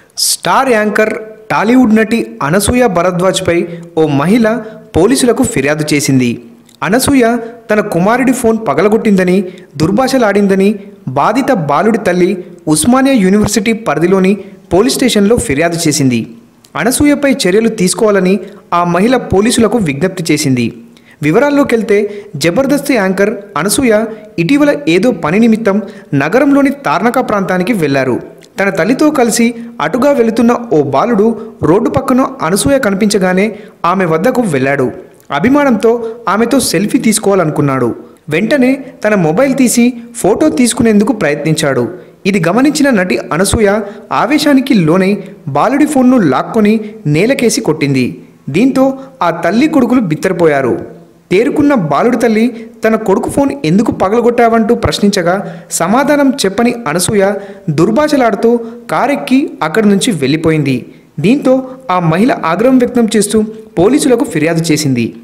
star anchor Tollywood నటి అనసూయ భరద్వాజ్పై ఓ మహిళ పోలీసులకు ఫిర్యాదు చేసింది అనసూయ తన కుమారుడి ఫోన్ పగలగొట్టిందని దుర్భాషలాడిందని బాధిత బాలుడి తల్లి ఉస్మానియా యూనివర్సిటీ పరిధిలోని పోలీస్ స్టేషన్లో ఫిర్యాదు చేసింది అనసూయపై చర్యలు తీసుకోవాలని ఆ మహిళ పోలీసులకు విజ్ఞప్తి చేసింది వివరాల్లోకి వెళ్తే జబర్దస్త్ యాంకర్ అనసూయ ఇటీవల ఏదో పని నిమిత్తం నగరంలోని తార్నక ప్రాంతానికి వెళ్లారు తన తల్లితో కలిసి అటుగా వెళుతున్న ఓ బాలుడు రోడ్డు పక్కన అనసూయ కనిపించగానే ఆమె వద్దకు వెళ్ళాడు అభిమానంతో ఆమెతో సెల్ఫీ తీసుకోవాలనుకున్నాడు వెంటనే తన మొబైల్ తీసి ఫోటో తీసుకునేందుకు ప్రయత్నించాడు ఇది గమనించిన నటి అనసూయ ఆవేశానికి లోనై బాలుడి ఫోన్ను లాక్కొని నేలకేసి కొట్టింది దీంతో ఆ తల్లి కొడుకులు బిత్తరపోయారు తేరుకున్న బాలుడి తల్లి తన కొడుకు ఫోన్ ఎందుకు పగలగొట్టావంటూ ప్రశ్నించగా సమాధానం చెప్పని అనసూయ దుర్భాషలాడుతూ కారెక్కి అక్కడి నుంచి వెళ్ళిపోయింది దీంతో ఆ మహిళ ఆగ్రహం వ్యక్తం చేస్తూ పోలీసులకు ఫిర్యాదు చేసింది